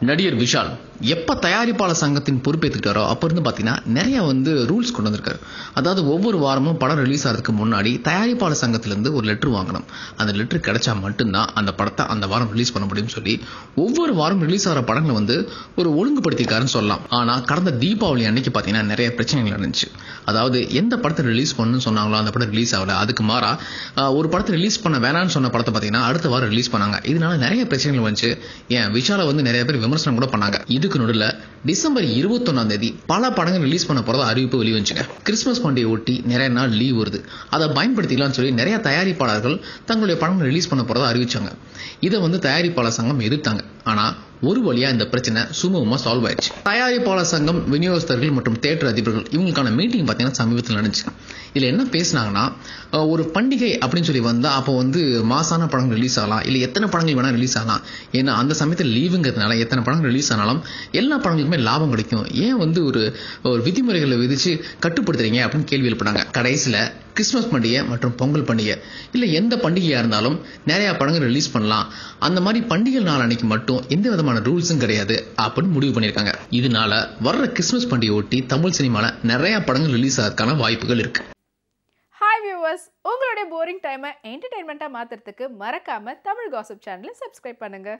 நடிகர் விஷால் எப்ப தயாரிப்பாளர் சங்கத்தின் பொறுப்பேற்றுக்கிட்டாரோ அப்ப இருந்து பாத்தீங்கன்னா நிறைய வந்து ரூல்ஸ் கொண்டு வந்திருக்காரு அதாவது ஒவ்வொரு வாரமும் படம் ரிலீஸ் ஆகிறதுக்கு முன்னாடி தயாரிப்பாளர் சங்கத்திலிருந்து ஒரு லெட்டர் வாங்கணும் அந்த லெட்டர் கிடைச்சா மட்டும்தான் அந்த படத்தை அந்த வாரம் ரிலீஸ் பண்ண முடியும்னு சொல்லி ஒவ்வொரு வாரம் ரிலீஸ் ஆகிற படங்களை வந்து ஒரு ஒழுங்குபடுத்திக்காருன்னு சொல்லலாம் ஆனா கடந்த தீபாவளி அன்னைக்கு பாத்தீங்கன்னா நிறைய பிரச்சனைகள் நடந்துச்சு அதாவது எந்த படத்தை ரிலீஸ் பண்ணணும்னு சொன்னாங்களோ அந்த படம் ரிலீஸ் ஆகல அதுக்கு மாறா ஆஹ், ஒரு படத்தை ரிலீஸ் பண்ண வேணாம்னு சொன்ன படத்தை பாத்தீங்கன்னா அடுத்த வாரம் ரிலீஸ் பண்ணாங்க இதனால நிறைய பிரச்சனைகள் வந்துச்சு ஏன் விஷாலை வந்து நிறைய பேர் விமர்சனம் கூட பண்ணாங்க இதுக்கு நடுவில் டிசம்பர் இருபத்தொன்னாம் தேதி பல படங்கள் ரிலீஸ் பண்ண போறதா அறிவிப்பு வெளிவந்துச்சுங்க கிறிஸ்மஸ் பண்டிகை ஒட்டி நிறைய நாள் லீவ் வருது அதை பயன்படுத்திக்கலாம்னு சொல்லி நிறைய தயாரிப்பாளர்கள் தங்களுடைய படங்கள் ரிலீஸ் பண்ண போறதா அறிவிச்சாங்க இதை வந்து தயாரிப்பாளர் சங்கம் எதிர்த்தாங்க ஆனா ஒரு வழியா இந்த பிரச்சனை சுமூகமா சால்வ் ஆயிடுச்சு தயாரிப்பாளர் சங்கம் விநியோகஸ்தர்கள் மற்றும் தேட்டர் அதிபர்கள் இவங்களுக்கான மீட்டிங் பார்த்தீங்கன்னா சமீபத்தில் நடந்துச்சு இதுல என்ன பேசினாங்கன்னா அஹ், ஒரு பண்டிகை அப்படின்னு சொல்லி வந்தா அப்போ வந்து மாசான படங்கள் ரிலீஸ் ஆகலாம் இல்ல எத்தனை படங்கள் வேணா ரிலீஸ் ஆகலாம் ஏன்னா அந்த சமயத்தில் லீவுங்கிறதுனால எத்தனை படங்கள் ரிலீஸ் ஆனாலும் எல்லா படங்களுக்குமே லாபம் கிடைக்கும் ஏன் வந்து ஒரு ஒரு விதிமுறைகளை விதிச்சு கட்டுப்படுத்துறீங்க அப்படின்னு கேள்வி எழுப்பினாங்க கடைசியில கிறிஸ்மஸ் பண்டிகை மற்றும் பொங்கல் பண்டிகை இல்ல எந்த பண்டிகையா இருந்தாலும் நிறைய படங்கள் ரிலீஸ் பண்ணலாம் அந்த மாதிரி பண்டிகை நாள் அன்னைக்கு மட்டும் எந்த விதமான ரூல்ஸும் கிடையாது அப்படின்னு முடிவு பண்ணியிருக்காங்க இதனால வர்ற கிறிஸ்மஸ் பண்டிகை ஒட்டி தமிழ் சினிமால நிறைய படங்கள் ரிலீஸ் ஆகிறதுக்கான வாய்ப்புகள் இருக்கு ஹாய் வியூவர்ஸ் உங்களுடைய போரிங் டைமை என்டர்டைன்மெண்ட்டாக மாற்றுறதுக்கு மறக்காம தமிழ் காசிப் சேனலை சப்ஸ்கிரைப் பண்ணுங்க